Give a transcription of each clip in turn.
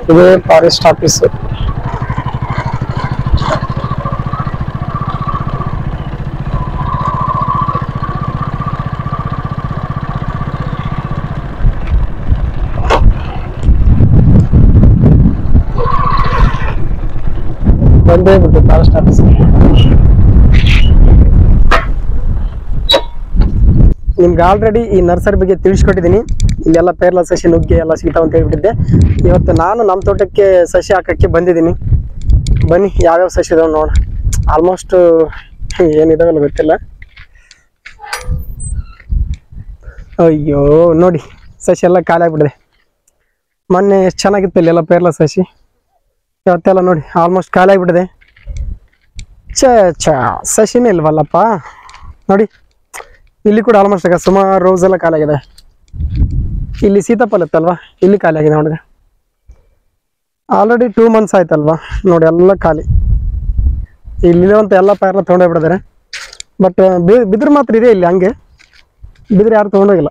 ಇದೇ forest office ಬಂದೇ ಬಿಟ್ಟು ಫಾರೆಸ್ಟ್ ಆಫೀಸ್ ನಿಮ್ಗೆ ಆಲ್ರೆಡಿ ಈ ನರ್ಸರಿ ಬಗ್ಗೆ ತಿಳಿಸ್ಕೊಟ್ಟಿದ್ದೀನಿ ಇಲ್ಲೆಲ್ಲ ಪೇರ್ಲ ಸಸಿ ನುಗ್ಗೆ ಎಲ್ಲ ಸಿಗ್ತಾವ ಅಂತ ಹೇಳ್ಬಿಟ್ಟಿದ್ದೆ ಇವತ್ತು ನಾನು ನಮ್ಮ ತೋಟಕ್ಕೆ ಸಸಿ ಹಾಕಕ್ಕೆ ಬಂದಿದ್ದೀನಿ ಬನ್ನಿ ಯಾವ್ಯಾವ ಸಸಿ ಇದಾವೆ ನೋಡ ಆಲ್ಮೋಸ್ಟ್ ಏನಿದಾವಲ್ಲ ಗೊತ್ತಿಲ್ಲ ಅಯ್ಯೋ ನೋಡಿ ಸಸಿ ಎಲ್ಲ ಖಾಲಿ ಆಗ್ಬಿಟ್ಟಿದೆ ಮೊನ್ನೆ ಎಷ್ಟು ಚೆನ್ನಾಗಿತ್ತು ಇಲ್ಲೆಲ್ಲ ಪೇರ್ಲ ಸಸಿ ಇವತ್ತೆಲ್ಲ ನೋಡಿ ಆಲ್ಮೋಸ್ಟ್ ಖಾಲಿ ಆಗ್ಬಿಟ್ಟಿದೆ ಛ ಛ ಸಸಿನೇ ಇಲ್ವಲ್ಲಪ್ಪ ನೋಡಿ ಇಲ್ಲಿ ಕೂಡ ಆಲ್ಮೋಸ್ಟ್ ಆಗ ಸುಮಾರು ರೋಸ್ ಎಲ್ಲ ಖಾಲಿ ಆಗಿದೆ ಇಲ್ಲಿ ಸೀತಾಫಲ ಇತ್ತಲ್ವಾ ಇಲ್ಲಿ ಖಾಲಿ ಆಗಿದೆ ನೋಡಿದ್ರೆ ಆಲ್ರೆಡಿ ಟೂ ಮಂತ್ಸ್ ಆಯ್ತಲ್ವಾ ನೋಡಿ ಎಲ್ಲ ಖಾಲಿ ಇಲ್ಲಿರುವಂಥ ಎಲ್ಲ ಪೈರ್ನ ತೊಗೊಂಡೋಗ್ಬಿಟ್ಟಿದ್ದಾರೆ ಬಟ್ ಬಿದ್ರ ಮಾತ್ರ ಇದೆ ಇಲ್ಲಿ ಹಂಗೆ ಬಿದಿರು ಯಾರು ತೊಗೊಂಡೋಗಿಲ್ಲ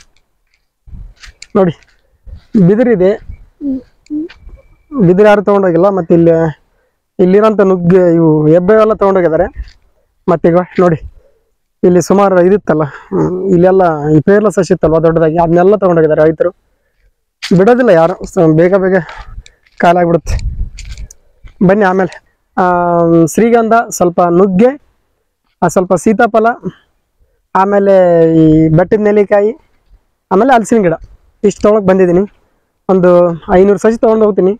ನೋಡಿ ಬಿದಿರಿದೆ ಬಿದಿರು ಯಾರು ತೊಗೊಂಡೋಗಿಲ್ಲ ಮತ್ತು ಇಲ್ಲಿ ಇಲ್ಲಿರೋಂಥ ನುಗ್ಗೆ ಇವು ಎಬ್ಬೆ ಎಲ್ಲ ತೊಗೊಂಡೋಗಿದ್ದಾರೆ ಮತ್ತೀಗ ನೋಡಿ ಇಲ್ಲಿ ಸುಮಾರು ಇದಿತ್ತಲ್ಲ ಹ್ಮ್, ಇಲ್ಲೆಲ್ಲ ಈ ಪೇರ್ಲ ಸಸಿ ಇತ್ತಲ್ವ ದೊಡ್ಡದಾಗಿ ಅದನ್ನೆಲ್ಲ ತೊಗೊಂಡೋಗಿದ್ದಾರೆ ರೈತರು ಬಿಡೋದಿಲ್ಲ ಯಾರು ಸ- ಬೇಗ ಬೇಗ ಕಾಲಾಗ್ಬಿಡುತ್ತೆ ಬನ್ನಿ ಆಮೇಲೆ ಆ, ಶ್ರೀಗಂಧ ಸ್ವಲ್ಪ ನುಗ್ಗೆ ಆ, ಸ್ವಲ್ಪ ಸೀತಾಫಲ ಆಮೇಲೆ ಈ ಬೆಟ್ಟದ ನೆಲ್ಲಿಕಾಯಿ ಆಮೇಲೆ ಹಲಸಿನ ಗಿಡ ಇಷ್ಟು ತೊಗೊಳಕ್ಕೆ ಬಂದಿದ್ದೀನಿ ಒಂದು ಐನೂರು ಸಸಿ ತೊಗೊಂಡು ಹೋಗ್ತೀನಿ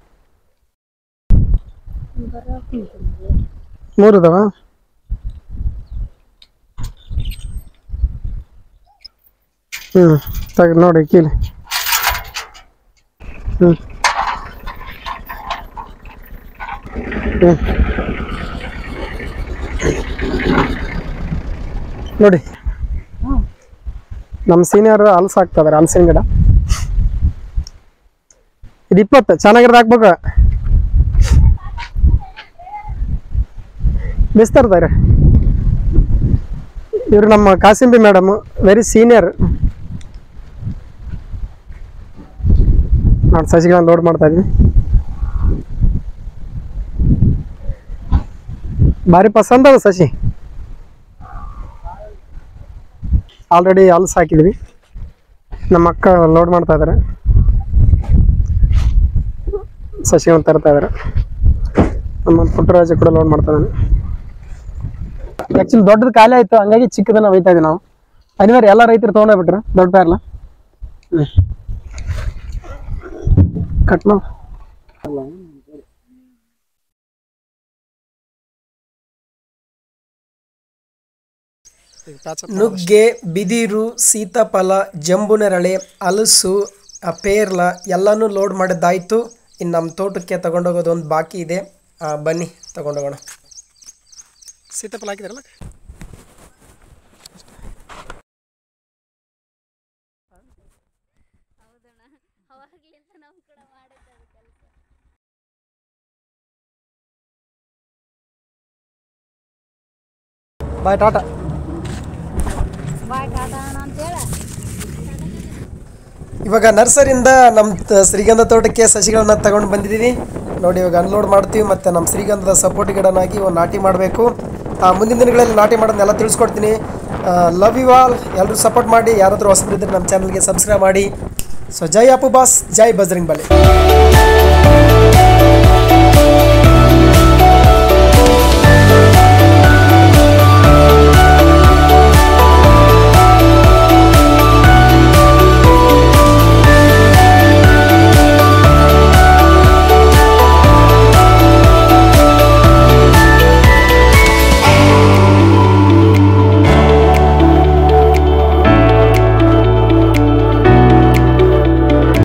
ಮೂರು ಇದಾವ ಹ್ಞೂ ತೆಗ್ದು ನೋಡಿ ಕೀಲಿ ಹ್ಞೂ ಹ್ಞೂ ನೋಡಿ ನಮ್ಮ ಸೀನಿಯರ್ ಹಲ್ಸ್ ಹಾಕ್ತದಾರೆ ಹಲಸಿನ ಗಿಡ ಇದು ಇಪ್ಪತ್ತು ಚೆನ್ನಾಗಿರೋದು ಹಾಕ್ಬೇಕು ಬಿಸ್ತಾರ್ತಾರೆ ಇವರು ನಮ್ಮ ಕಾಸಿಂಬಿ ಮೇಡಮ್ ವೆರಿ ಸೀನಿಯರ್ ನಾನು ಸಸಿಗಳನ್ನ ಲೋಡ್ ಮಾಡ್ತಾ ಇದ್ದೀನಿ ಭಾರಿ ಪಸಂದ್ ಅದ ಸಸಿ ಆಲ್ರೆಡಿ ಹಲ್ಸ್ ಹಾಕಿದ್ವಿ ನಮ್ಮ ಅಕ್ಕ ಲೋಡ್ ಮಾಡ್ತಾ ಇದ್ದಾರೆ ಸಸಿಗಳನ್ನ ತರ್ತಾ ಇದ್ದಾರೆ ನಮ್ಮ ಪುಟ್ಟರಾಜ ಕೂಡ ಲೋಡ್ ಮಾಡ್ತಾ ಇದ್ದಾನೆ ಆ್ಯಕ್ಚುಲಿ ದೊಡ್ಡದು ಖಾಲಿ ಆಯ್ತು ಹಂಗಾಗಿ ಚಿಕ್ಕದನ್ನ ಒಯ್ತಾ ಇದೀವಿ ನಾವು ಅನಿವಾರ್ಯ ಎಲ್ಲ ರೈತರು ತೊಗೊಂಡೋಗ್ಬಿಟ್ರು ದೊಡ್ಡ ಪ್ಯಾರ್ಲ ಕಟ್ ಮಾಡು ನುಗ್ಗೆ ಬಿದಿರು ಸೀತಾಫಲ ಜಂಬುನೆರಳೆ ಹಲಸು ಆ ಪೇರ್ಲ ಎಲ್ಲನೂ ಲೋಡ್ ಮಾಡಿದ್ದಾಯಿತು ಇನ್ನು ನಮ್ಮ ತೋಟಕ್ಕೆ ತಗೊಂಡೋಗೋದು ಒಂದು ಬಾಕಿ ಇದೆ ಆ, ಬನ್ನಿ ತಗೊಂಡೋಗೋಣ ಸೀತಾಫಲ ಹಾಕಿದ್ರಲ್ಲ ಬಾಯ್ ಟಾಟಾ ಬಾಯ್ ಟಾಟಾ ಅಣ್ಣ ಅಂತೇಳ ಇವಾಗ ನರ್ಸರಿಯಿಂದ ನಮ್ಮ ತ- ಶ್ರೀಗಂಧ ತೋಟಕ್ಕೆ ಸಸಿಗಳನ್ನ ತಗೊಂಡು ಬಂದಿದ್ದೀವಿ ನೋಡಿ ಇವಾಗ ಅನ್ಲೋಡ್ ಮಾಡ್ತೀವಿ ಮತ್ತು ನಮ್ಮ ಶ್ರೀಗಂಧದ ಸಪೋರ್ಟ್ ಗಿಡನಾಗಿ ಒಂದು ನಾಟಿ ಮಾಡಬೇಕು ಮುಂದಿನ ದಿನಗಳಲ್ಲಿ ನಾಟಿ ಮಾಡೋದನ್ನೆಲ್ಲ ತಿಳಿಸ್ಕೊಡ್ತೀನಿ ಲವ್ ಯು ಆಲ್ ಎಲ್ಲರೂ ಸಪೋರ್ಟ್ ಮಾಡಿ ಯಾರಾದರೂ ಹೊಸಬರಿದ್ದರೆ ನಮ್ಮ ಚಾನಲ್ಗೆ ಸಬ್ಸ್ಕ್ರೈಬ್ ಮಾಡಿ ಸೊ ಜೈ ಅಪ್ಪು ಬಾಸ್ ಜೈ ಬಜರಂಗ್ ಬಲಿ